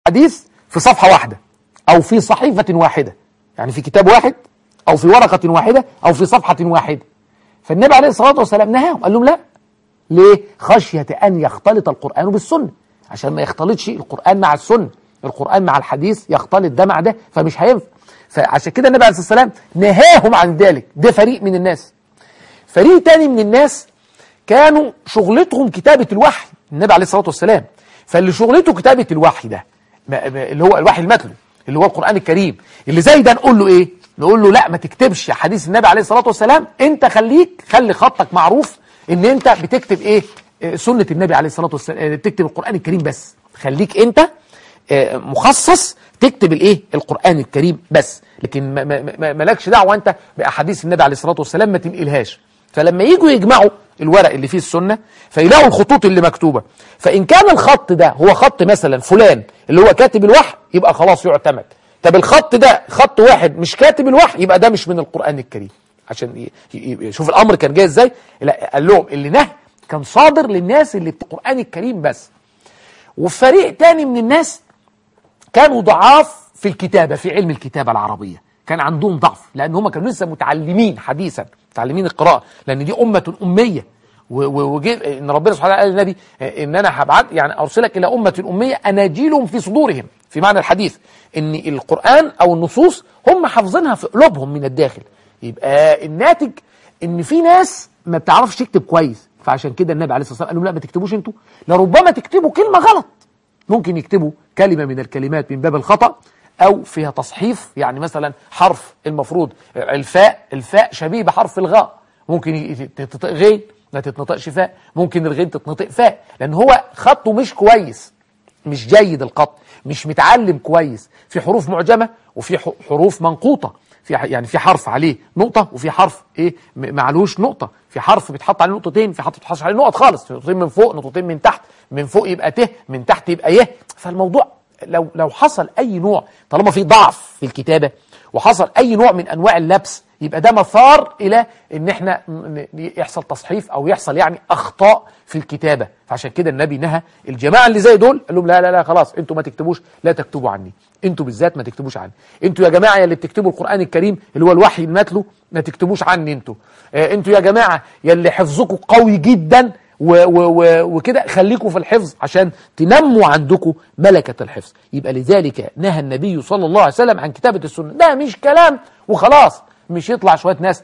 حديث في صفحة واحدة أو في صحيفة واحدة يعني في كتاب واحد أو في ورقة واحدة أو في صفحة واحدة فالنبي عليه الصلاة والسلام نهاهم قال لهم لا ليه؟ خشية أن يختلط القرآن بالسنة عشان ما يختلطش القرآن مع السنة القرآن مع الحديث يختلط ده مع ده فمش هينفع فعشان كده النبي عليه الصلاة والسلام نهاهم عن ذلك ده فريق من الناس فريق تاني من الناس كانوا شغلتهم كتابة الوحي النبي عليه الصلاة والسلام فاللي شغلته كتابة الوحي ده ما- ما- اللي هو الوحي المتلو اللي هو القرآن الكريم اللي زي ده نقول له ايه نقول له لا ما تكتبش حديث النبي عليه الصلاة والسلام انت خليك خلي خطك معروف ان انت بتكتب ايه آه، سنة النبي عليه الصلاة والسلام آه، تكتب القرآن الكريم بس خليك انت آه، مخصص تكتب الايه القرآن الكريم بس لكن ما- ما- ما- مالكش دعوة انت بأحاديث النبي عليه الصلاة والسلام ما تنقلهاش فلما يجوا يجمعوا الورق اللي فيه السنة فيلاقوا الخطوط اللي مكتوبة فإن كان الخط ده هو خط مثلا فلان اللي هو كاتب الوحي يبقى خلاص يعتمد طب الخط ده خط واحد مش كاتب الوحي يبقى ده مش من القرآن الكريم عشان ي- ي- ي- شوف الأمر كان جاي ازاي لا قال لهم اللي نهي كان صادر للناس اللي في القرآن الكريم بس وفريق تاني من الناس كانوا ضعاف في الكتابة في علم الكتابة العربية كان عندهم ضعف لأن هم كانوا لسه متعلمين حديثا متعلمين القراءة لأن دي أمة أمية و- و- وجه إن ربنا سبحانه وتعالى قال للنبي آه، إن أنا هبعت يعني أرسلك إلى أمة أمية أناجيلهم في صدورهم في معنى الحديث إن القرآن أو النصوص هم حافظينها في قلوبهم من الداخل يبقى الناتج إن في ناس ما بتعرفش تكتب كويس فعشان كده النبي عليه الصلاة والسلام قال لهم لا ما تكتبوش انتوا لربما تكتبوا كلمة غلط ممكن يكتبوا كلمة من الكلمات من باب الخطأ أو فيها تصحيف يعني مثلا حرف المفروض الفاء الفاء شبيه بحرف الغاء ممكن ي- تتنطق غين ما تتنطقش فاء ممكن الغين تتنطق فاء لأن هو خطه مش كويس مش جيد الخط مش متعلم كويس في حروف معجمة وفي ح- حروف منقوطة في ح- يعني في حرف عليه نقطة وفي حرف ايه م- معلوش نقطة في حرف بيتحط عليه نقطتين في حرف بيتحط عليه نقط خالص نقطتين من فوق نقطتين من تحت من فوق يبقى ت من تحت يبقى يه فالموضوع لو لو حصل اي نوع طالما في ضعف في الكتابة وحصل اي نوع من انواع اللبس يبقى ده مثار الى ان احنا م- ن- يحصل تصحيف او يحصل يعني اخطاء في الكتابه فعشان كده النبي نهى الجماعه اللي زي دول قال لهم لا لا لا خلاص انتوا ما تكتبوش لا تكتبوا عني انتوا بالذات ما تكتبوش عني انتوا يا جماعه يا اللي بتكتبوا القران الكريم اللي هو الوحي المتلو ما تكتبوش عني انتوا آه، انتوا يا جماعه يا اللي حفظكم قوي جدا و- و- و- وكده خليكم في الحفظ عشان تنموا عندكم ملكة الحفظ يبقى لذلك نهى النبي صلى الله عليه وسلم عن كتابة السنة ده مش كلام وخلاص مش يطلع شوية ناس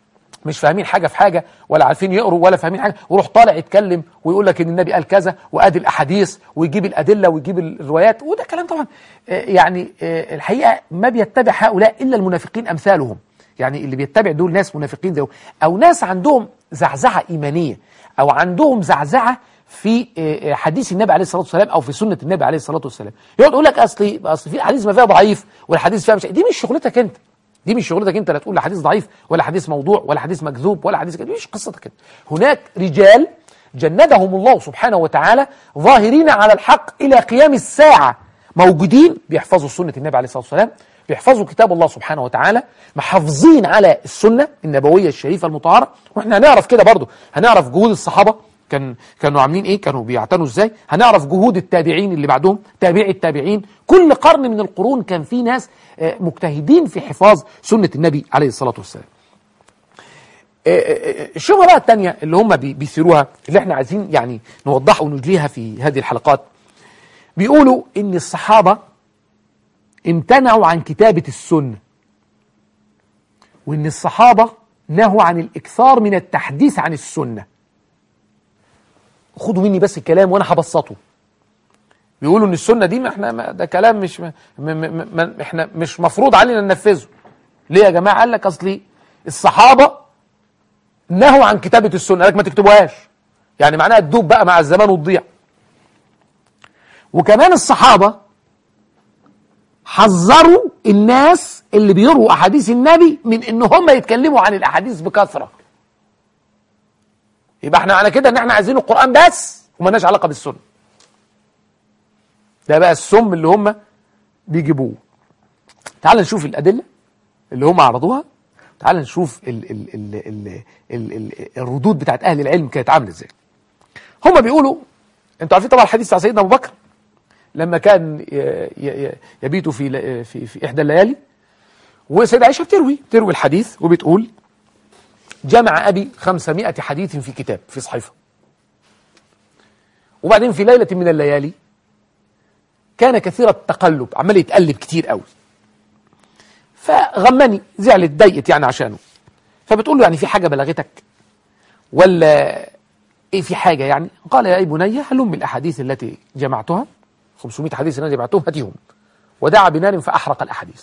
مش فاهمين حاجة في حاجة ولا عارفين يقروا ولا فاهمين حاجة ويروح طالع يتكلم ويقول لك ان النبي قال كذا وادي الاحاديث ويجيب الادلة ويجيب الروايات وده كلام طبعا آه، يعني آه، الحقيقة ما بيتبع هؤلاء الا المنافقين امثالهم يعني اللي بيتبع دول ناس منافقين زيهم او ناس عندهم زعزعة ايمانية او عندهم زعزعة في آه، آه، حديث النبي عليه الصلاة والسلام او في سنة النبي عليه الصلاة والسلام يقعد يقول لك اصل اصل في احاديث ما فيها ضعيف والحديث فيها مش دي مش شغلتك انت دي مش شغلتك انت لا تقول لا حديث ضعيف ولا حديث موضوع ولا حديث مكذوب ولا حديث كده دي مش قصتك كده هناك رجال جندهم الله سبحانه وتعالى ظاهرين على الحق الى قيام الساعه موجودين بيحفظوا سنه النبي عليه الصلاه والسلام بيحفظوا كتاب الله سبحانه وتعالى محافظين على السنه النبويه الشريفه المطهره واحنا هنعرف كده برضو هنعرف جهود الصحابه كان كانوا عاملين ايه كانوا بيعتنوا ازاي هنعرف جهود التابعين اللي بعدهم تابعي التابعين كل قرن من القرون كان في ناس آه، مجتهدين في حفاظ سنة النبي عليه الصلاة والسلام آه، آه، آه، الشبهة بقى التانية اللي هم بي- بيثيروها اللي احنا عايزين يعني نوضحها ونجليها في هذه الحلقات بيقولوا ان الصحابة امتنعوا عن كتابة السنة وان الصحابة نهوا عن الاكثار من التحديث عن السنة خدوا مني بس الكلام وانا هبسطه بيقولوا ان السنه دي ما احنا ما ده كلام مش ما ما ما ما احنا مش مفروض علينا ننفذه ليه يا جماعه قال لك اصلي الصحابه نهوا عن كتابه السنه قال لك ما تكتبوهاش يعني معناها تدوب بقى مع الزمان وتضيع وكمان الصحابه حذروا الناس اللي بيروا احاديث النبي من ان هم يتكلموا عن الاحاديث بكثره يبقى احنا على كده ان احنا عايزين القران بس ومالناش علاقه بالسنه ده بقى السم اللي هم بيجيبوه تعال نشوف الأدلة اللي هم عرضوها تعال نشوف ال ال ال ال ال ال الردود بتاعت أهل العلم كانت عاملة ازاي هم بيقولوا انتوا عارفين طبعا الحديث بتاع سيدنا أبو بكر لما كان ي- ي- ي- يبيت في ل- في في إحدى الليالي وسيدة عائشة بتروي بتروي الحديث وبتقول جمع أبي 500 حديث في كتاب في صحيفة وبعدين في ليلة من الليالي كان كثير التقلب عمال يتقلب كتير قوي فغمني زعلت ضايقت يعني عشانه فبتقول له يعني في حاجة بلغتك ولا ايه في حاجة يعني قال يا أي بني هلم الأحاديث التي جمعتها 500 حديث التي جمعتهم هاتيهم ودعا بنار فأحرق الأحاديث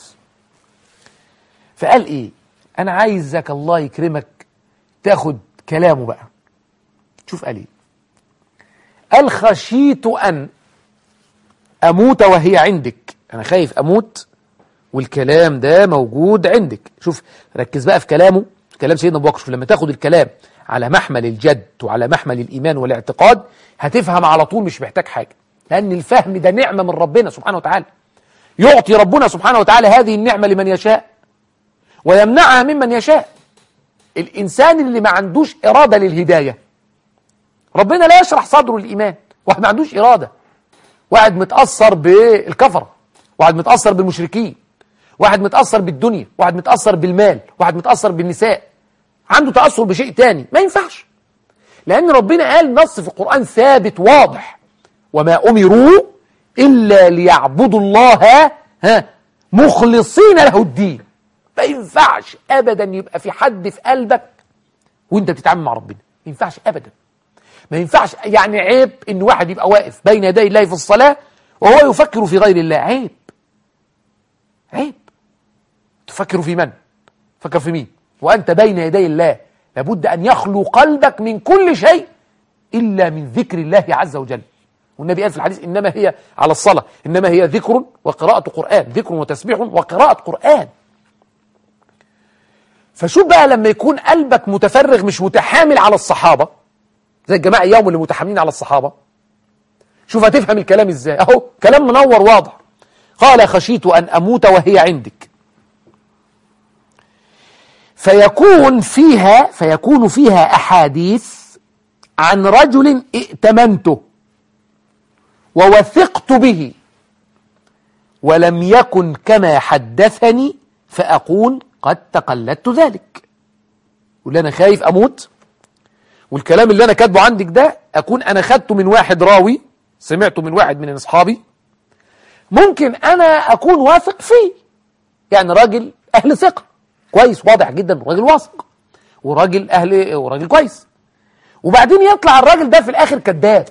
فقال ايه انا عايزك الله يكرمك تاخد كلامه بقى شوف قال ايه قال خشيت ان اموت وهي عندك انا خايف اموت والكلام ده موجود عندك شوف ركز بقى في كلامه كلام سيدنا ابو بكر شوف لما تاخد الكلام على محمل الجد وعلى محمل الايمان والاعتقاد هتفهم على طول مش محتاج حاجه لان الفهم ده نعمه من ربنا سبحانه وتعالى يعطي ربنا سبحانه وتعالى هذه النعمه لمن يشاء ويمنعها ممن يشاء الإنسان اللي ما عندوش إرادة للهداية ربنا لا يشرح صدره الإيمان واحد ما عندوش إرادة واحد متأثر بالكفرة واحد متأثر بالمشركين واحد متأثر بالدنيا واحد متأثر بالمال واحد متأثر بالنساء عنده تأثر بشيء تاني ما ينفعش لأن ربنا قال نص في القرآن ثابت واضح وما أمروا إلا ليعبدوا الله ها مخلصين له الدين ما ينفعش ابدا يبقى في حد في قلبك وانت بتتعامل مع ربنا ما ينفعش ابدا ما ينفعش يعني عيب ان واحد يبقى واقف بين يدي الله في الصلاه وهو يفكر في غير الله عيب عيب تفكر في من فكر في مين وانت بين يدي الله لابد ان يخلو قلبك من كل شيء الا من ذكر الله عز وجل والنبي قال في الحديث انما هي على الصلاه انما هي ذكر وقراءه قران ذكر وتسبيح وقراءه قران فشوف بقى لما يكون قلبك متفرغ مش متحامل على الصحابة زي الجماعة اليوم اللي متحاملين على الصحابة شوف هتفهم الكلام ازاي اهو كلام منور واضح قال خشيت أن أموت وهي عندك فيكون فيها فيكون فيها أحاديث عن رجل ائتمنته ووثقت به ولم يكن كما حدثني فأقول قد تقلدت ذلك واللي أنا خايف أموت والكلام اللي أنا كاتبه عندك ده أكون أنا خدته من واحد راوي سمعته من واحد من أصحابي ممكن أنا أكون واثق فيه يعني راجل أهل ثقة كويس واضح جدا راجل واثق وراجل أهل وراجل كويس وبعدين يطلع الراجل ده في الآخر كذاب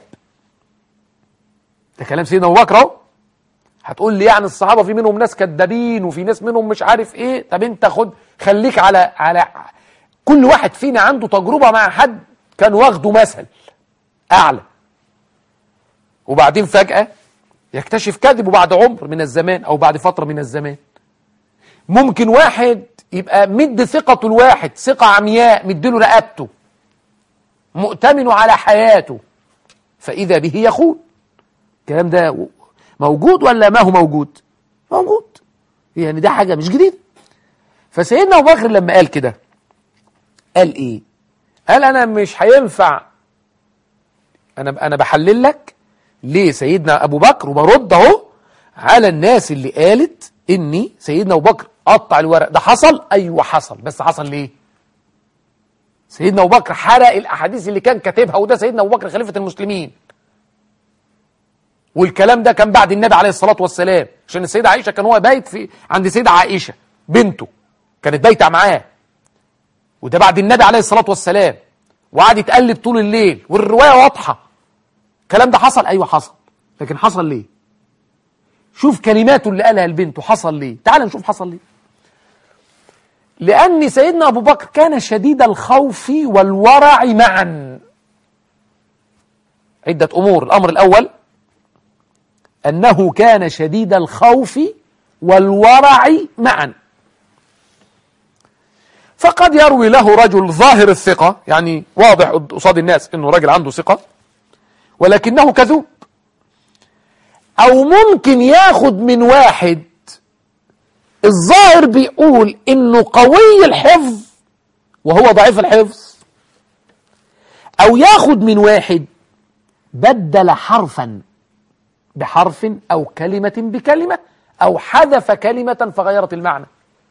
ده كلام سيدنا أبو بكر أهو هتقول لي يعني الصحابة في منهم ناس كذابين وفي ناس منهم مش عارف ايه طب انت خد خليك على على كل واحد فينا عنده تجربة مع حد كان واخده مثل اعلى وبعدين فجأة يكتشف كذبه بعد عمر من الزمان او بعد فترة من الزمان ممكن واحد يبقى مد ثقته الواحد ثقة عمياء مديله رقبته مؤتمن على حياته فإذا به يخون الكلام ده موجود ولا ما هو موجود موجود يعني ده حاجة مش جديدة فسيدنا أبو بكر لما قال كده قال إيه قال أنا مش هينفع أنا أنا بحلل لك ليه سيدنا أبو بكر وبرد أهو على الناس اللي قالت إني سيدنا أبو بكر قطع الورق ده حصل أيوه حصل بس حصل ليه سيدنا أبو بكر حرق الأحاديث اللي كان كاتبها وده سيدنا أبو بكر خليفة المسلمين والكلام ده كان بعد النبي عليه الصلاة والسلام عشان السيدة عائشة كان هو بايت في عند السيدة عائشة بنته كانت بايتة معاه وده بعد النبي عليه الصلاة والسلام وقعد يتقلب طول الليل والرواية واضحة الكلام ده حصل أيوة حصل لكن حصل ليه شوف كلماته اللي قالها لبنته حصل ليه تعال نشوف حصل ليه لأن سيدنا أبو بكر كان شديد الخوف والورع معا عدة أمور الأمر الأول أنه كان شديد الخوف والورع معا فقد يروي له رجل ظاهر الثقة يعني واضح قصاد الناس أنه راجل عنده ثقة ولكنه كذوب أو ممكن ياخد من واحد الظاهر بيقول انه قوي الحفظ وهو ضعيف الحفظ او ياخد من واحد بدل حرفا بحرف أو كلمة بكلمة أو حذف كلمة فغيرت المعنى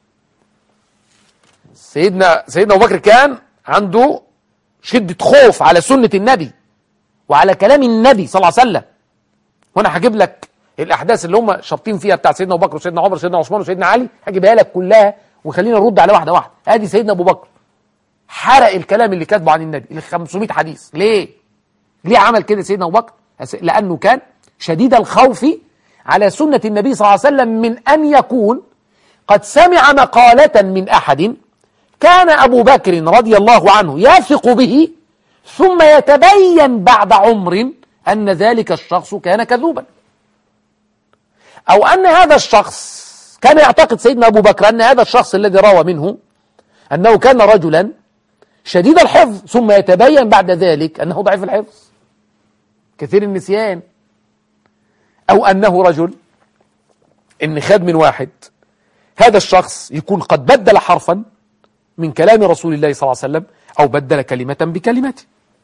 سيدنا سيدنا أبو بكر كان عنده شدة خوف على سنة النبي وعلى كلام النبي صلى الله عليه وسلم وانا هجيب لك الاحداث اللي هم شابطين فيها بتاع سيدنا ابو بكر وسيدنا عمر وسيدنا عثمان وسيدنا علي هجيبها لك كلها وخلينا نرد على واحده واحده ادي سيدنا ابو بكر حرق الكلام اللي كاتبه عن النبي ال 500 حديث ليه ليه عمل كده سيدنا ابو بكر لانه كان شديد الخوف على سنه النبي صلى الله عليه وسلم من ان يكون قد سمع مقاله من احد كان ابو بكر رضي الله عنه يثق به ثم يتبين بعد عمر أن ذلك الشخص كان كذوبا أو أن هذا الشخص كان يعتقد سيدنا أبو بكر أن هذا الشخص الذي روى منه أنه كان رجلا شديد الحفظ ثم يتبين بعد ذلك أنه ضعيف الحفظ كثير النسيان أو أنه رجل إن خد من واحد هذا الشخص يكون قد بدل حرفا من كلام رسول الله صلى الله عليه وسلم أو بدل كلمة بكلمته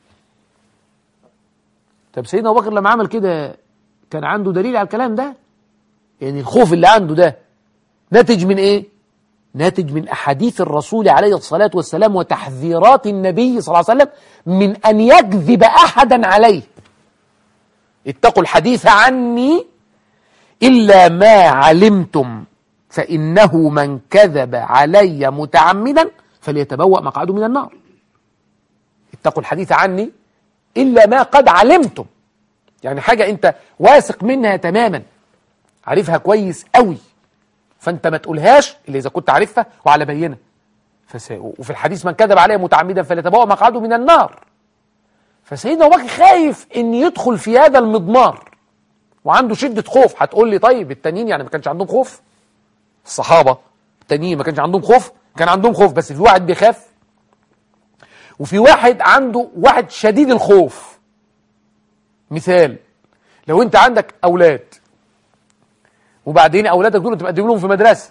طب سيدنا أبو بكر لما عمل كده كان عنده دليل على الكلام ده يعني الخوف اللي عنده ده ناتج من إيه ناتج من أحاديث الرسول عليه الصلاة والسلام وتحذيرات النبي صلى الله عليه وسلم من أن يكذب أحدا عليه اتقوا الحديث عني إلا ما علمتم فإنه من كذب علي متعمدا فليتبوأ مقعده من النار اتقوا الحديث عني إلا ما قد علمتم يعني حاجة أنت واثق منها تماما عارفها كويس قوي فأنت ما تقولهاش إلا إذا كنت عارفها وعلى بينة فس... وفي الحديث من كذب عليه متعمدا فليتبوأ مقعده من النار فسيدنا أبو بكر خايف إن يدخل في هذا المضمار وعنده شدة خوف هتقول لي طيب التانيين يعني ما كانش عندهم خوف الصحابة التانيين ما كانش عندهم خوف كان عندهم خوف بس في واحد بيخاف وفي واحد عنده واحد شديد الخوف مثال لو انت عندك اولاد وبعدين اولادك دول تقدم لهم في مدرسه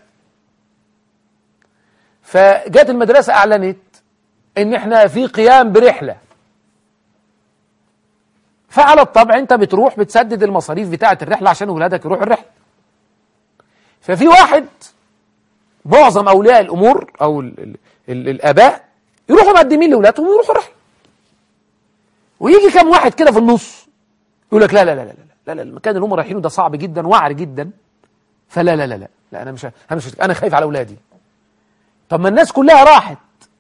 فجت المدرسه اعلنت ان احنا في قيام برحله فعلى الطبع انت بتروح بتسدد المصاريف بتاعه الرحله عشان اولادك يروحوا الرحله ففي واحد معظم اولياء الامور او ال ال ال الاباء يروحوا مقدمين لاولادهم ويروحوا رحله ويجي كام واحد كده في النص يقول لك لا لا لا لا لا لا المكان اللي هم رايحينه ده صعب جدا وعر جدا فلا لا لا لا لا انا مش انا مش انا خايف على اولادي طب ما الناس كلها راحت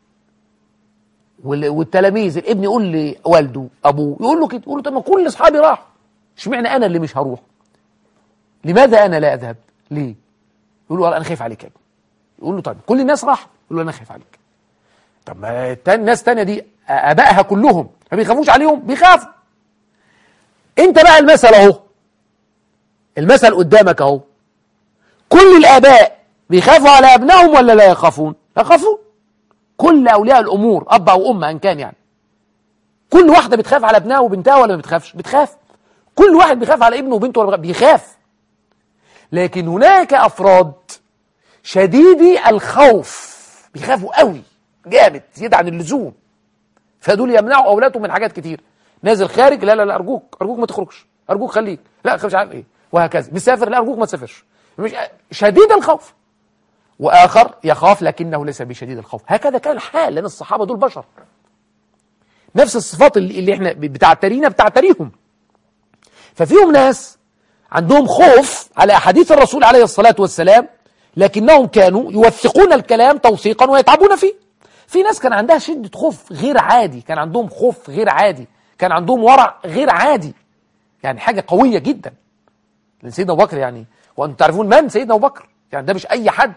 والتلاميذ الابن يقول لوالده ابوه يقول له كده يقول له طب ما كل اصحابي راحوا اشمعنى انا اللي مش هروح لماذا انا لا اذهب ليه يقول له انا خايف عليك يا ابني يقول له طيب كل الناس راح يقول له انا خايف عليك طب ما التاني الناس التانية دي ابائها كلهم ما بيخافوش عليهم بيخافوا انت بقى المثل اهو المثل قدامك اهو كل الاباء بيخافوا على ابنائهم ولا لا يخافون يخافون كل اولياء الامور اب او ام ان كان يعني كل واحده بتخاف على ابنها وبنتها ولا ما بتخافش بتخاف كل واحد بيخاف على ابنه وبنته ولا بيخاف لكن هناك افراد شديدي الخوف بيخافوا قوي جامد زيادة عن اللزوم فدول يمنعوا اولادهم من حاجات كتير نازل خارج لا لا لا ارجوك ارجوك ما تخرجش ارجوك خليك لا مش عارف ايه وهكذا مسافر لا ارجوك ما تسافرش مش شديد الخوف واخر يخاف لكنه ليس بشديد الخوف هكذا كان الحال لان الصحابه دول بشر نفس الصفات اللي, اللي احنا بتعترينا بتعتريهم ففيهم ناس عندهم خوف على احاديث الرسول عليه الصلاه والسلام لكنهم كانوا يوثقون الكلام توثيقا ويتعبون فيه في ناس كان عندها شدة خوف غير عادي كان عندهم خوف غير عادي كان عندهم ورع غير عادي يعني حاجة قوية جدا لأن سيدنا أبو بكر يعني وأنتم تعرفون من سيدنا أبو بكر يعني ده مش أي حد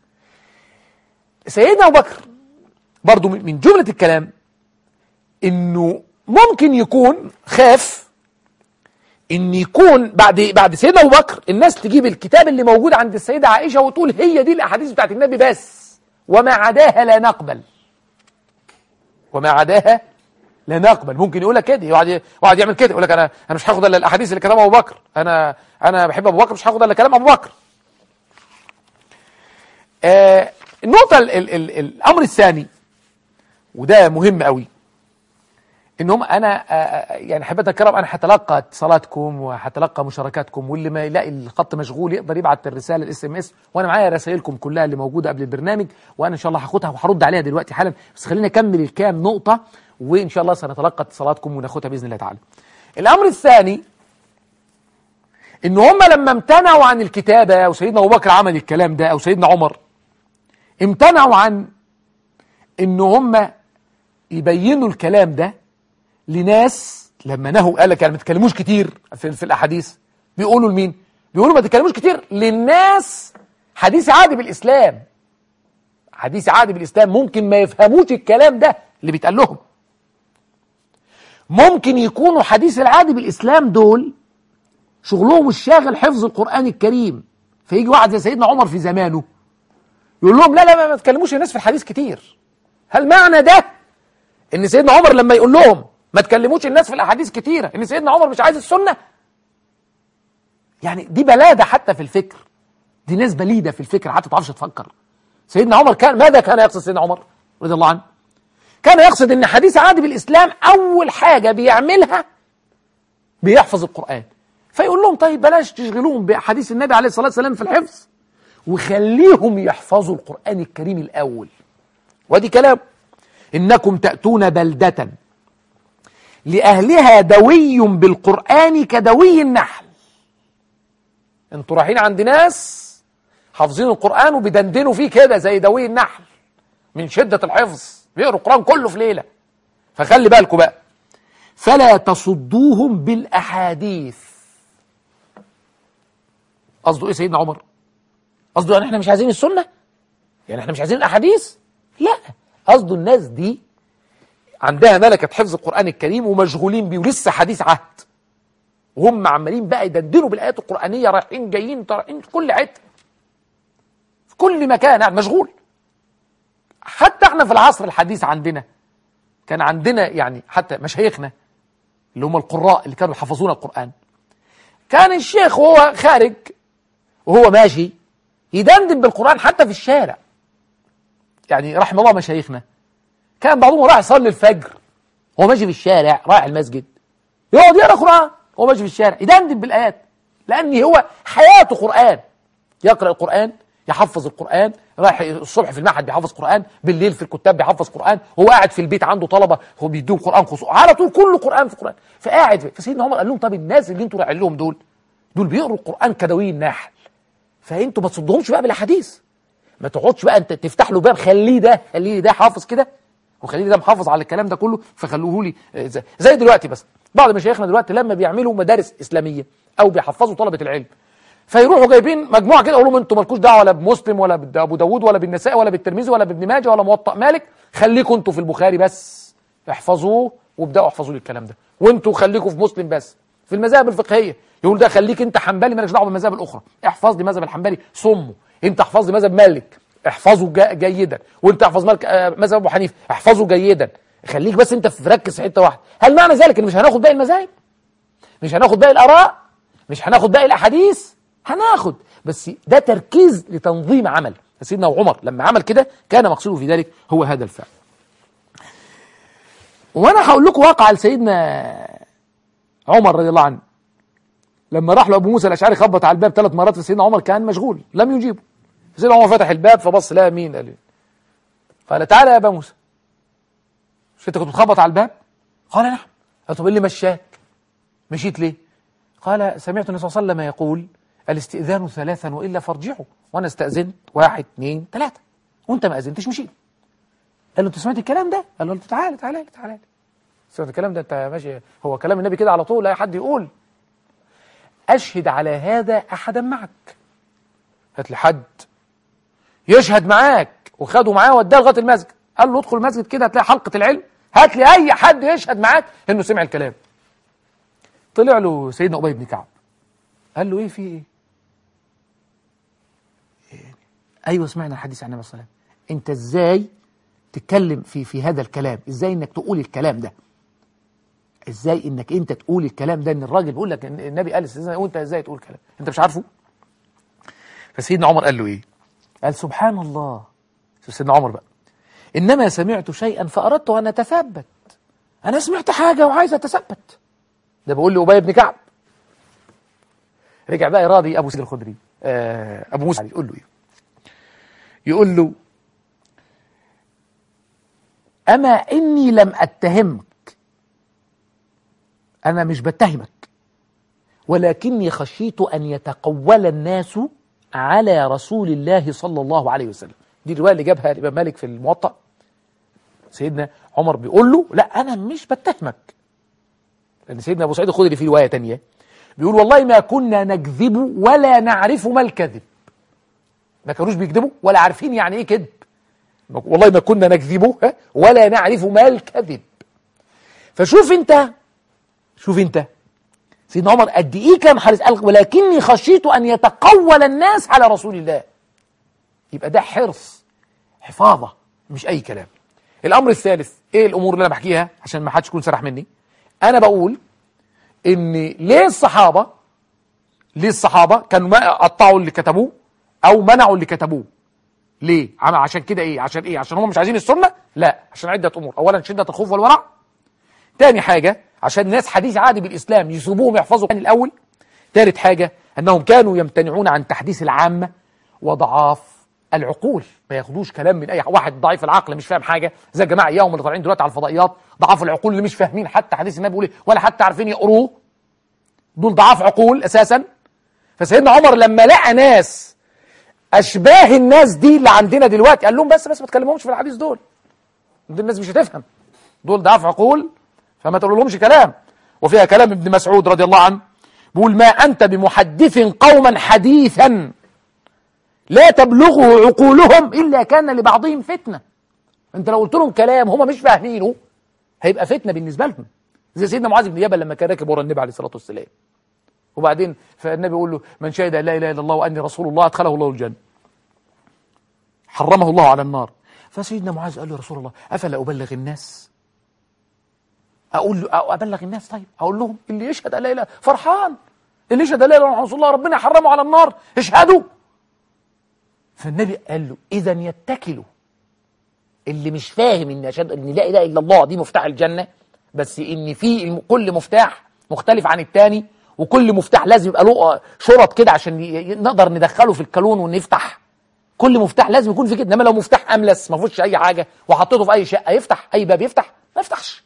سيدنا أبو بكر برضو من جملة الكلام إنه ممكن يكون خاف ان يكون بعد بعد سيدنا ابو بكر الناس تجيب الكتاب اللي موجود عند السيده عائشه وتقول هي دي الاحاديث بتاعت النبي بس وما عداها لا نقبل وما عداها لا نقبل ممكن يقول لك كده واحد واحد يعمل كده يقول لك انا انا مش هاخد الا الاحاديث اللي كلام ابو بكر انا انا بحب ابو بكر مش هاخد الا كلام ابو بكر آه النقطه ال ال ال الامر الثاني وده مهم قوي ان هم انا آه، آه، يعني حبيت الكرام انا هتلقى اتصالاتكم وهتلقى مشاركاتكم واللي ما يلاقي الخط مشغول يقدر يبعت الرساله الاس ام اس وانا معايا رسائلكم كلها اللي موجوده قبل البرنامج وانا ان شاء الله هاخدها وهرد عليها دلوقتي حالا بس خلينا نكمل الكام نقطه وان شاء الله سنتلقى اتصالاتكم وناخدها باذن الله تعالى. الامر الثاني ان هم لما امتنعوا عن الكتابه او سيدنا ابو بكر عمل الكلام ده او سيدنا عمر امتنعوا عن ان هم يبينوا الكلام ده لناس لما نهوا قال لك يعني ما تتكلموش كتير في, في الاحاديث بيقولوا لمين بيقولوا ما تتكلموش كتير للناس حديث عادي بالاسلام حديث عادي بالاسلام ممكن ما يفهموش الكلام ده اللي بيتقال لهم ممكن يكونوا حديث العادي بالاسلام دول شغلهم الشاغل حفظ القران الكريم فيجي واحد زي سيدنا عمر في زمانه يقول لهم لا لا ما- ما تكلموش الناس في الحديث كتير هل معنى ده ان سيدنا عمر لما يقول لهم ما تكلموش الناس في الاحاديث كتيره ان سيدنا عمر مش عايز السنه يعني دي بلاده حتى في الفكر دي ناس بليده في الفكر حتى ما تعرفش تفكر سيدنا عمر كان ماذا كان يقصد سيدنا عمر رضي الله عنه كان يقصد ان حديث عادي بالاسلام اول حاجه بيعملها بيحفظ القران فيقول لهم طيب بلاش تشغلوهم باحاديث النبي عليه الصلاه والسلام في الحفظ وخليهم يحفظوا القران الكريم الاول وادي كلام انكم تاتون بلده لأهلها دوي بالقرآن كدوي النحل انتوا رايحين عند ناس حافظين القرآن وبيدندنوا فيه كده زي دوي النحل من شدة الحفظ بيقروا القرآن كله في ليلة فخلي بالكم بقى فلا تصدوهم بالأحاديث قصده ايه سيدنا عمر قصده يعني احنا مش عايزين السنة يعني احنا مش عايزين الأحاديث لا قصده الناس دي عندها ملكة حفظ القرآن الكريم ومشغولين بيه ولسه حديث عهد وهم عمالين بقى يدندنوا بالآيات القرآنية رايحين جايين طالعين في كل حتة في كل مكان قاعد مشغول حتى احنا في العصر الحديث عندنا كان عندنا يعني حتى مشايخنا اللي هم القراء اللي كانوا يحفظون القرآن كان الشيخ وهو خارج وهو ماشي يدندن بالقرآن حتى في الشارع يعني رحم الله مشايخنا كان بعضهم راح يصلي الفجر هو ماشي في الشارع رايح المسجد يقعد يقرا قران هو ماشي في الشارع يدندن بالايات لان هو حياته قران يقرا القران يحفظ القران رايح الصبح في المعهد بيحفظ قران بالليل في الكتاب بيحفظ قران هو قاعد في البيت عنده طلبه هو بيديهم قران خصوصا على طول كله قران في قران فقاعد في- فسيدنا عمر قال لهم طب الناس اللي انتوا رايحين لهم دول دول بيقروا القران كدوي النحل فانتوا ما تصدهمش بقى بالاحاديث ما تقعدش بقى انت تفتح له باب خليه ده خليه ده حافظ كده وخليه ده محافظ على الكلام ده كله فخلوه لي آه، زي, زي دلوقتي بس بعض مشايخنا دلوقتي لما بيعملوا مدارس اسلاميه او بيحفظوا طلبه العلم فيروحوا جايبين مجموعه كده يقولوا لهم انتوا مالكوش دعوه ولا بمسلم ولا بابو داوود ولا بالنسائي ولا بالترمذي ولا بابن ماجه ولا موطأ مالك خليكم انتوا في البخاري بس احفظوه وابداوا احفظوا لي الكلام ده وانتوا خليكم في مسلم بس في المذاهب الفقهيه يقول ده خليك انت حنبلي مالكش دعوه بالمذاهب الاخرى احفظ لي مذهب الحنبلي صمه انت احفظ لي مذهب مالك احفظه جا- جيدا وانت احفظ مالك آه، مذهب ابو حنيفه احفظه جيدا خليك بس انت في ركز في حته واحده هل معنى ذلك ان مش هناخد باقي المذاهب مش هناخد باقي الاراء مش هناخد باقي الاحاديث هناخد بس ده تركيز لتنظيم عمل سيدنا عمر لما عمل كده كان مقصوده في ذلك هو هذا الفعل وانا هقول لكم واقع لسيدنا عمر رضي الله عنه لما راح له ابو موسى الاشعري خبط على الباب ثلاث مرات فسيدنا عمر كان مشغول لم يجيبه سيدنا عمر فتح الباب فبص لها مين قال له قال تعالى يا ابا موسى مش انت كنت بتخبط على الباب قال نعم قال طب ايه اللي مشاك مشيت ليه قال سمعت النبي صلى الله عليه وسلم يقول الاستئذان ثلاثا والا فارجعوا وانا استاذنت واحد اثنين ثلاثه وانت ما اذنتش مشيت قال له انت سمعت الكلام ده قال له تعالى تعالى تعالى سمعت الكلام ده انت ماشي هو كلام النبي كده على طول لا حد يقول اشهد على هذا احدا معك هات لي حد يشهد معاك وخده معاه وداه لغايه المسجد قال له ادخل المسجد كده هتلاقي حلقه العلم هات لي اي حد يشهد معاك انه سمع الكلام طلع له سيدنا ابي بن كعب قال له ايه في ايه إيه؟ ايوه سمعنا الحديث عن النبي صلى الله عليه وسلم انت ازاي تتكلم في في هذا الكلام ازاي انك تقول الكلام ده ازاي انك انت تقول الكلام ده ان الراجل بيقول لك إن النبي قال استاذنا وانت ازاي تقول كلام انت مش عارفه فسيدنا عمر قال له ايه قال سبحان الله شوف سيدنا عمر بقى انما سمعت شيئا فاردت ان اتثبت انا سمعت حاجه وعايز اتثبت ده بيقول لي ابي بن كعب رجع بقى راضي ابو سيد الخدري آه ابو موسى يقول له ايه يقول له اما اني لم اتهمك انا مش بتهمك ولكني خشيت ان يتقول الناس على رسول الله صلى الله عليه وسلم دي الروايه اللي جابها الامام مالك في الموطأ سيدنا عمر بيقول له لا انا مش بتهمك لان سيدنا ابو سعيد الخدري في روايه تانية بيقول والله ما كنا نكذب ولا نعرف ما الكذب ما كانوش بيكذبوا ولا عارفين يعني ايه كذب والله ما كنا نكذب ها، ولا نعرف ما الكذب فشوف انت شوف انت سيدنا عمر قد ايه كان حريص قال ولكني خشيت ان يتقول الناس على رسول الله يبقى ده حرص حفاظه مش اي كلام الامر الثالث ايه الامور اللي انا بحكيها عشان ما حدش يكون سرح مني انا بقول ان ليه الصحابه ليه الصحابه كانوا ما قطعوا اللي كتبوه او منعوا اللي كتبوه ليه عم- عشان كده ايه عشان ايه عشان هم مش عايزين السنه لا عشان عده امور اولا شده الخوف والورع تاني حاجه عشان ناس حديث عهد بالاسلام يسيبوهم يحفظوا كان الاول تالت حاجه انهم كانوا يمتنعون عن تحديث العامه وضعاف العقول ما ياخدوش كلام من اي واحد ضعيف العقل مش فاهم حاجه زي الجماعه اياهم اللي طالعين دلوقتي على الفضائيات ضعاف العقول اللي مش فاهمين حتى حديث النبي بيقول ايه ولا حتى عارفين يقروه دول ضعاف عقول اساسا فسيدنا عمر لما لقى ناس اشباه الناس دي اللي عندنا دلوقتي قال لهم بس بس ما تكلمهمش في الحديث دول دول الناس مش هتفهم دول ضعاف عقول فما تقول لهمش كلام وفيها كلام ابن مسعود رضي الله عنه بيقول ما انت بمحدث قوما حديثا لا تبلغه عقولهم الا كان لبعضهم فتنه انت لو قلت لهم كلام هم مش فاهمينه هيبقى فتنه بالنسبه لهم زي سيدنا معاذ بن جبل لما كان راكب ورا النبي عليه الصلاه والسلام وبعدين فالنبي يقول له من شهد ان لا اله الا الله واني رسول الله ادخله الله الجنه حرمه الله على النار فسيدنا معاذ قال له يا رسول الله افلا ابلغ الناس اقول له أو ابلغ الناس طيب اقول لهم اللي يشهد ان لا اله فرحان اللي يشهد ان لا اله الا الله رسول الله ربنا يحرمه على النار اشهدوا فالنبي قال له اذا يتكلوا اللي مش فاهم ان اشهد ان لا اله الا الله دي مفتاح الجنه بس ان في الم- كل مفتاح مختلف عن التاني وكل مفتاح لازم يبقى له شرط كده عشان ي- ي- نقدر ندخله في الكالون ونفتح كل مفتاح لازم يكون في كده انما لو مفتاح املس ما فيهوش اي حاجه وحطيته في اي شقه يفتح اي باب يفتح ما يفتحش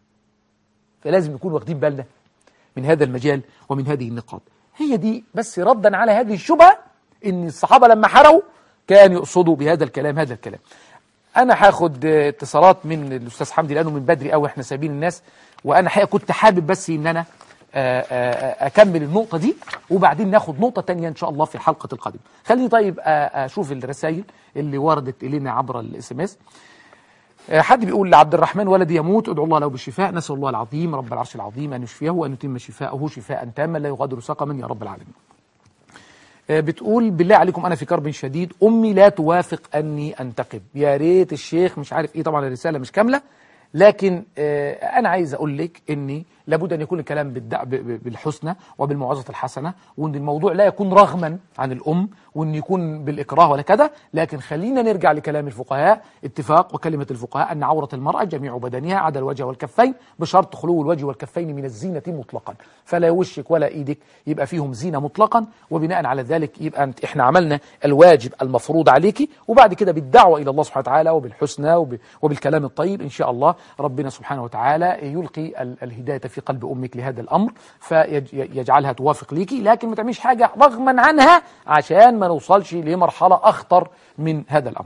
فلازم نكون واخدين بالنا من هذا المجال ومن هذه النقاط هي دي بس ردا على هذه الشبهه ان الصحابه لما حروا كانوا يقصدوا بهذا الكلام هذا الكلام انا هاخد آه، اتصالات من الاستاذ حمدي لانه من بدري قوي احنا سايبين الناس وانا حقيقه كنت حابب بس ان انا آه، آه، اكمل النقطه دي وبعدين ناخد نقطه تانية ان شاء الله في الحلقه القادمه خليني طيب آه، اشوف الرسائل اللي وردت الينا عبر الاس ام اس آه، حد بيقول لعبد الرحمن ولدي يموت ادعو الله له بالشفاء نسال الله العظيم رب العرش العظيم ان يشفيه وان يتم شفاءه شفاء تاما لا يغادر سقما يا رب العالمين آه، بتقول بالله عليكم انا في كرب شديد امي لا توافق اني انتقب يا ريت الشيخ مش عارف ايه طبعا الرساله مش كامله لكن آه، انا عايز اقول لك اني لابد ان يكون الكلام بالدع- ب- ب- بالحسنى وبالموعظه الحسنه وان الموضوع لا يكون رغما عن الام وان يكون بالاكراه ولا كذا لكن خلينا نرجع لكلام الفقهاء اتفاق وكلمه الفقهاء ان عوره المراه جميع بدنها عدا الوجه والكفين بشرط خلو الوجه والكفين من الزينه مطلقا فلا وشك ولا ايدك يبقى فيهم زينه مطلقا وبناء على ذلك يبقى انت احنا عملنا الواجب المفروض عليك وبعد كده بالدعوه الى الله سبحانه وتعالى وبالحسنى وب- وبالكلام الطيب ان شاء الله ربنا سبحانه وتعالى يلقي ال- الهدايه في قلب امك لهذا الامر فيجعلها توافق ليكي لكن ما تعمليش حاجه رغما عنها عشان ما نوصلش لمرحله اخطر من هذا الامر.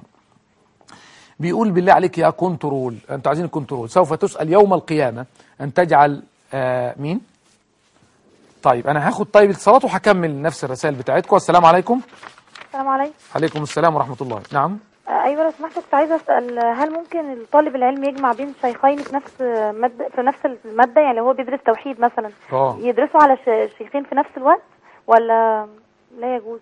بيقول بالله عليك يا كنترول انتوا عايزين كنترول سوف تسال يوم القيامه ان تجعل آه مين؟ طيب انا هاخد طيب الاتصالات وهكمل نفس الرسائل بتاعتكم السلام عليكم السلام عليكم عليكم السلام ورحمه الله نعم آه، ايوه لو سمحت كنت عايزه اسال آه، هل ممكن الطالب العلم يجمع بين شيخين في نفس آه، ماده في نفس الماده يعني لو هو بيدرس توحيد مثلا اه يدرسوا على ش- شيخين في نفس الوقت ولا لا يجوز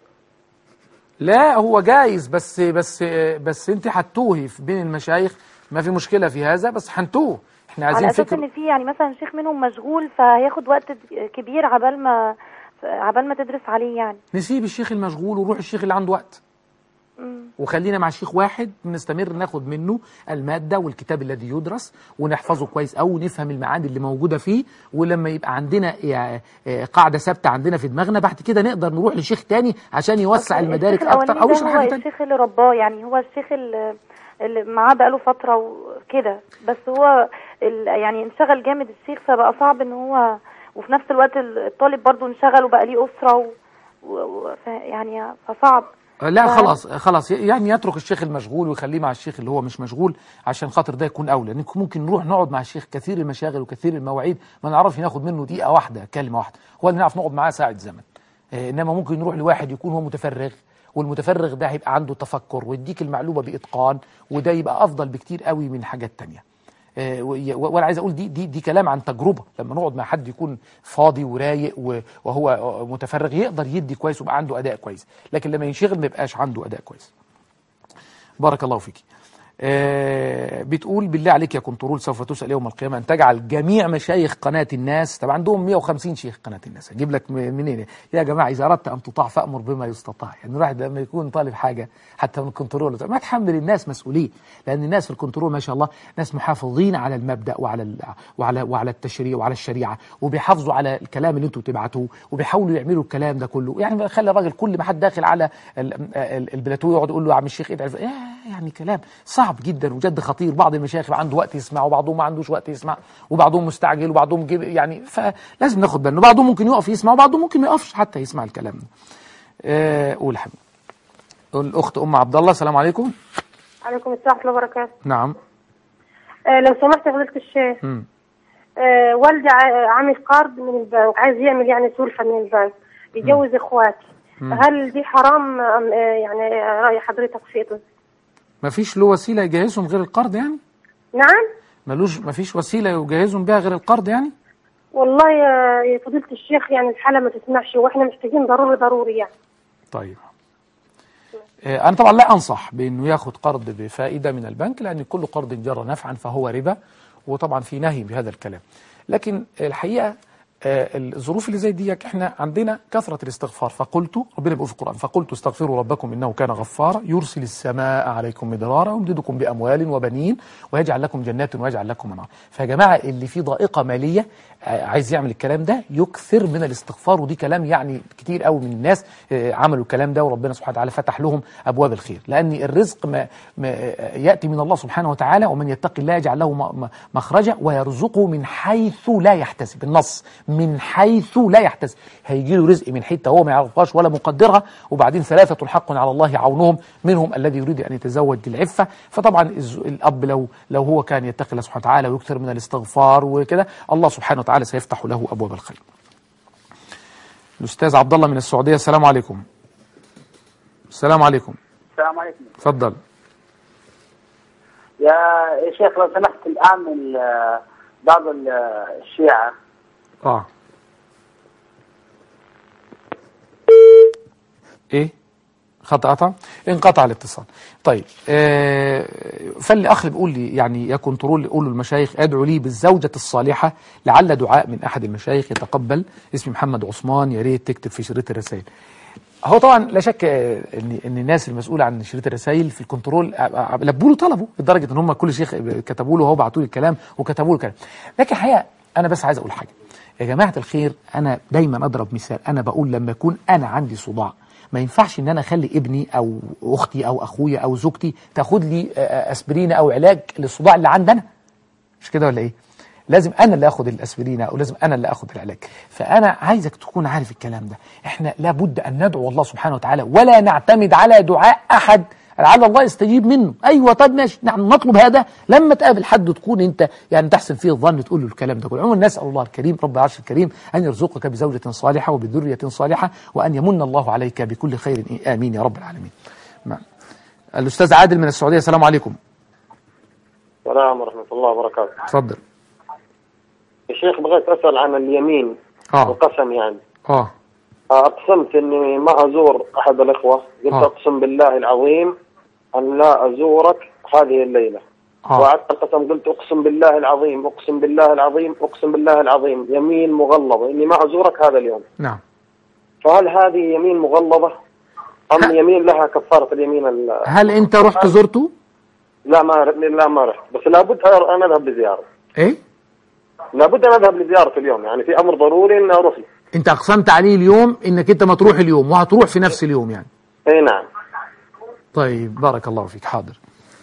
لا هو جايز بس بس بس انت هتوهي في بين المشايخ ما في مشكله في هذا بس هنتوه احنا عايزين على اساس فكر ان في يعني مثلا شيخ منهم مشغول فهياخد وقت كبير عبال ما عبال ما تدرس عليه يعني نسيب الشيخ المشغول ونروح الشيخ اللي عنده وقت مم. وخلينا مع شيخ واحد نستمر ناخد منه المادة والكتاب الذي يدرس ونحفظه كويس أو نفهم المعاني اللي موجودة فيه ولما يبقى عندنا يعني آه، قاعدة ثابتة عندنا في دماغنا بعد كده نقدر نروح لشيخ تاني عشان يوسع أصل المدارك الشيخ أكتر أو الأولاني يشرح ده هو حاجة تانية الشيخ اللي رباه يعني هو الشيخ اللي, اللي معاه بقاله فترة وكده بس هو ال- يعني انشغل جامد الشيخ فبقى صعب ان هو وفي نفس الوقت الطالب برضه انشغل وبقى ليه أسرة و... و... و... ف- يعني فصعب لا ف- خلاص خلاص يعني يترك الشيخ المشغول ويخليه مع الشيخ اللي هو مش مشغول عشان خاطر ده يكون اولى لأن ممكن نروح نقعد مع الشيخ كثير المشاغل وكثير المواعيد ما نعرفش ناخد منه دقيقه واحده كلمه واحده ولا نعرف نقعد معاه ساعه زمن آه، انما ممكن نروح لواحد يكون هو متفرغ والمتفرغ ده هيبقى عنده تفكر ويديك المعلومه باتقان وده يبقى افضل بكتير قوي من حاجات تانية آه، وي- وانا عايز اقول دي دي دي كلام عن تجربه لما نقعد مع حد يكون فاضي ورايق و- وهو متفرغ يقدر يدي كويس ويبقى عنده اداء كويس لكن لما ينشغل ما يبقاش عنده اداء كويس بارك الله فيك آه بتقول بالله عليك يا كنترول سوف تسأل يوم القيامة أن تجعل جميع مشايخ قناة الناس طبعا عندهم 150 شيخ قناة الناس أجيب لك م- منين يا جماعة إذا أردت أن تطاع فأمر بما يستطاع يعني الواحد لما يكون طالب حاجة حتى من الكنترول ما تحمل الناس مسؤولية لأن الناس في الكنترول ما شاء الله ناس محافظين على المبدأ وعلى ال- وعلى وعلى التشريع وعلى الشريعة وبيحافظوا على الكلام اللي أنتوا بتبعتوه وبيحاولوا يعملوا الكلام ده كله يعني خلي الراجل كل ما حد داخل على ال- ال- البلاتو يقعد يقول له يا عم الشيخ ادعي يا يعني كلام صعب جدا وجد خطير بعض المشايخ يبقى عنده وقت يسمع وبعضهم ما عندوش وقت يسمع وبعضهم مستعجل وبعضهم جيب يعني فلازم ناخد بالنا بعضهم ممكن يقف يسمع وبعضهم ممكن ما يقفش حتى يسمع الكلام ده آه، قول يا حبيبي الاخت ام عبد الله السلام عليكم عليكم السلام ورحمة الله وبركاته نعم آه لو سمحت يا فضيلة الشيخ مم. آه والدي ع- عامل قرض من البنك عايز يعمل يعني سلفة من البنك يجوز اخواتي هل دي حرام أم آه يعني آه، رأي حضرتك فيه ما فيش له وسيله يجهزهم غير القرض يعني نعم ملوش ما فيش وسيله يجهزهم بها غير القرض يعني والله يا يا فضيلة الشيخ يعني الحالة ما تسمحش واحنا محتاجين ضروري ضروري يعني طيب آه، أنا طبعا لا أنصح بأنه ياخد قرض بفائدة من البنك لأن كل قرض جر نفعا فهو ربا وطبعا في نهي بهذا الكلام لكن الحقيقة آه، الظروف اللي زي دي احنا عندنا كثرة الاستغفار فقلت ربنا بيقول في القرآن فقلت استغفروا ربكم إنه كان غفارا يرسل السماء عليكم مدرارا ويمددكم بأموال وبنين ويجعل لكم جنات ويجعل لكم أنهار فيا جماعة اللي فيه ضائقة مالية آه، عايز يعمل الكلام ده يكثر من الاستغفار ودي كلام يعني كتير قوي من الناس آه، عملوا الكلام ده وربنا سبحانه وتعالى فتح لهم ابواب الخير لان الرزق ما ما آه، ياتي من الله سبحانه وتعالى ومن يتقي الله يجعل له م- م- مخرجا ويرزقه من حيث لا يحتسب النص من حيث لا يحتسب هيجي له رزق من حته هو ما يعرفهاش ولا مقدرها وبعدين ثلاثه حق على الله عونهم منهم الذي يريد ان يتزوج للعفه فطبعا الز- الاب لو لو هو كان يتقي الله سبحانه وتعالى ويكثر من الاستغفار وكده الله سبحانه وتعالى سيفتح له ابواب الخير الأستاذ عبد الله من السعودية السلام عليكم السلام عليكم السلام عليكم تفضل يا يا شيخ لو سمحت الآن ال- بعض ال- الشيعة اه ايه خط قطع انقطع الاتصال طيب آه فالاخ بيقول لي يعني يا كنترول قول للمشايخ ادعوا لي بالزوجه الصالحه لعل دعاء من احد المشايخ يتقبل اسمي محمد عثمان يا ريت تكتب في شريط الرسائل هو طبعا لا شك آه، ان ان الناس المسؤوله عن شريط الرسائل في الكنترول آه، آه، لبوا له طلبه لدرجه ان هم كل شيخ كتبوا له وهو بعتوا لي الكلام وكتبوا له الكلام لكن الحقيقه انا بس عايز اقول حاجه يا جماعه الخير انا دايما اضرب مثال انا بقول لما يكون انا عندي صداع ما ينفعش ان انا اخلي ابني او اختي او اخويا او زوجتي تاخد لي آه، آه، اسبرين او علاج للصداع اللي عندنا مش كده ولا ايه لازم انا اللي اخد الاسبرين او لازم انا اللي اخد العلاج فانا عايزك تكون عارف الكلام ده احنا لابد ان ندعو الله سبحانه وتعالى ولا نعتمد على دعاء احد لعل الله يستجيب منه ايوه طب ماشي نحن نطلب هذا لما تقابل حد تكون انت يعني تحسن فيه الظن تقول له الكلام ده كله عموما نسال الله الكريم رب العرش الكريم ان يرزقك بزوجه صالحه وبذريه صالحه وان يمن الله عليك بكل خير امين يا رب العالمين نعم. الاستاذ عادل من السعوديه السلام عليكم السلام ورحمة الله وبركاته اتفضل يا شيخ بغيت أسأل عن اليمين اه القسم يعني اه أقسمت إني ما أزور أحد الإخوة قلت آه. أقسم بالله العظيم أن لا أزورك هذه الليلة اه وعدت القسم قلت أقسم بالله العظيم أقسم بالله العظيم أقسم بالله العظيم يمين مغلظة إني ما أزورك هذا اليوم نعم فهل هذه يمين مغلظة أم يمين لها كفارة اليمين ال- هل انت رحت زرته لا ما لا ما رحت بس لابد أن أذهب لزيارة ايه لابد أن أذهب لزيارة اليوم يعني في أمر ضروري أن أروح له. انت اقسمت عليه اليوم انك انت ما تروح اليوم وهتروح في نفس اليوم يعني أي نعم طيب بارك الله فيك حاضر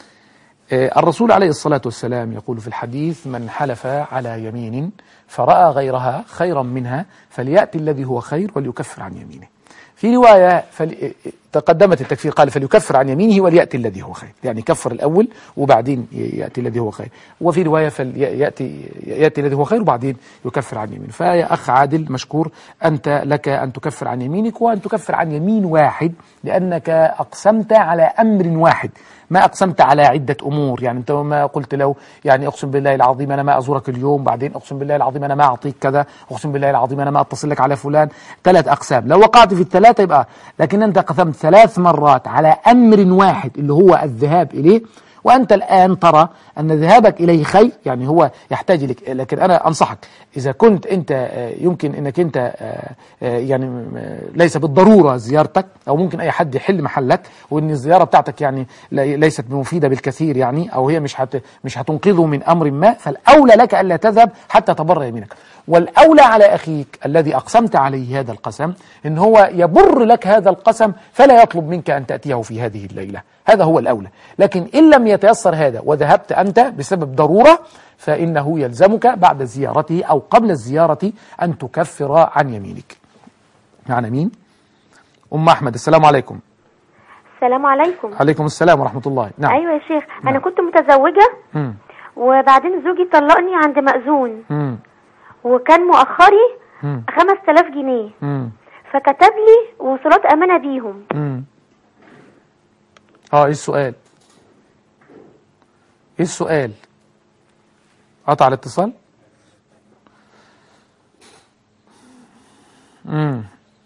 آه، الرسول عليه الصلاة والسلام يقول في الحديث من حلف على يمين فرأى غيرها خيرا منها فليأتي الذي هو خير وليكفر عن يمينه في رواية فل... آه، تقدمت التكفير قال فليكفر عن يمينه وليأتي الذي هو خير يعني كفر الأول وبعدين ي- يأتي الذي هو خير وفي رواية فليأتي يأتي الذي هو خير وبعدين يكفر عن يمينه فيا أخ عادل مشكور أنت لك أن تكفر عن يمينك وأن تكفر عن يمين واحد لأنك أقسمت على أمر واحد ما أقسمت على عدة أمور يعني أنت ما قلت له يعني أقسم بالله العظيم أنا ما أزورك اليوم بعدين أقسم بالله العظيم أنا ما أعطيك كذا أقسم بالله العظيم أنا ما أتصل لك على فلان ثلاث أقسام لو وقعت في الثلاثة يبقى لكن أنت قسمت ثلاث مرات على أمر واحد اللي هو الذهاب إليه وأنت الآن ترى أن ذهابك إليه خير يعني هو يحتاج لك لكن أنا أنصحك إذا كنت أنت آه، يمكن أنك أنت آه، آه، يعني آه، ليس بالضرورة زيارتك أو ممكن أي حد يحل محلك وأن الزيارة بتاعتك يعني لي- ليست مفيدة بالكثير يعني أو هي مش هت مش هتنقذه من أمر ما فالأولى لك ألا تذهب حتى تبر يمينك والأولى على أخيك الذي أقسمت عليه هذا القسم إن هو يبر لك هذا القسم فلا يطلب منك أن تأتيه في هذه الليلة هذا هو الأولى لكن إن لم يتيسر هذا وذهبت أنت بسبب ضرورة فإنه يلزمك بعد زيارته أو قبل الزيارة أن تكفر عن يمينك معنا مين؟ أم أحمد السلام عليكم السلام عليكم عليكم السلام ورحمة الله نعم ايوه يا شيخ انا كنت متزوجه مم. وبعدين زوجي طلقني عند مأذون مم. وكان مؤخري مم. 5000 جنيه مم. فكتب لي وصولات امانه بيهم مم. اه ايه السؤال ايه السؤال قطع الاتصال امم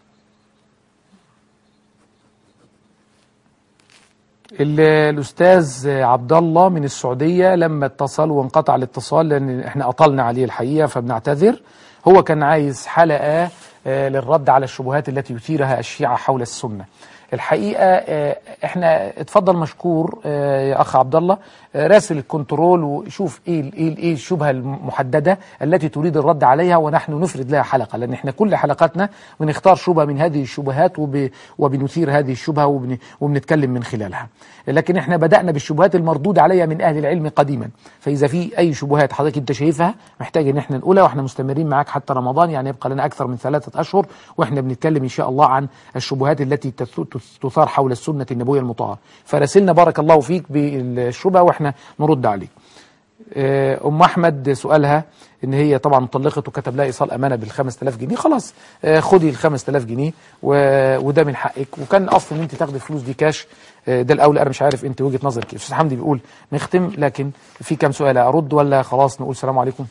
ال- الاستاذ عبد الله من السعوديه لما اتصل وانقطع الاتصال لان احنا اطلنا عليه الحقيقه فبنعتذر هو كان عايز حلقه آه، للرد على الشبهات التي يثيرها الشيعه حول السنه الحقيقه آه، احنا اتفضل مشكور آه، يا اخ عبد الله آه، راسل الكنترول وشوف ايه ال- ايه ال- ايه الشبهه المحدده التي تريد الرد عليها ونحن نفرد لها حلقه لان احنا كل حلقاتنا بنختار شبهه من هذه الشبهات وب وبنثير هذه الشبهه وبن وبنتكلم من خلالها لكن احنا بدانا بالشبهات المردود عليها من اهل العلم قديما فاذا في اي شبهات حضرتك انت شايفها محتاج ان احنا نقولها واحنا مستمرين معاك حتى رمضان يعني يبقى لنا اكثر من ثلاثه اشهر واحنا بنتكلم ان شاء الله عن الشبهات التي تث- تثار حول السنه النبويه المطهره فراسلنا بارك الله فيك بالشبهه واحنا نرد عليك آه، ام احمد سؤالها ان هي طبعا طلقت وكتب لها ايصال امانه بال 5000 جنيه خلاص آه، خدي ال 5000 جنيه و- وده من حقك وكان اصلا ان انت تاخدي الفلوس دي كاش آه، ده الاولى انا مش عارف انت وجهه نظرك ايه استاذ حمدي بيقول نختم لكن في كام سؤال ارد ولا خلاص نقول سلام عليكم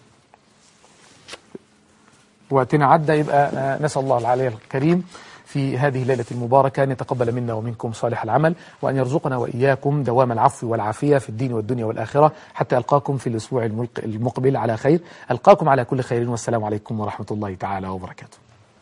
وقتنا عدى يبقى آه، نسال الله العلي الكريم في هذه الليلة المباركة أن يتقبل منا ومنكم صالح العمل وأن يرزقنا وإياكم دوام العفو والعافية في الدين والدنيا والآخرة حتى ألقاكم في الأسبوع الملق- المقبل على خير ألقاكم على كل خير والسلام عليكم ورحمة الله تعالى وبركاته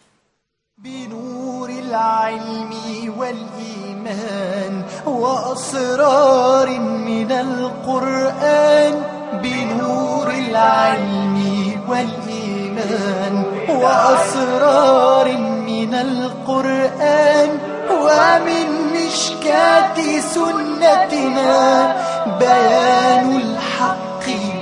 بنور العلم والإيمان وأسرار من القرآن بنور العلم والإيمان وأسرار من القرآن ومن مشكاة سنتنا بيان الحق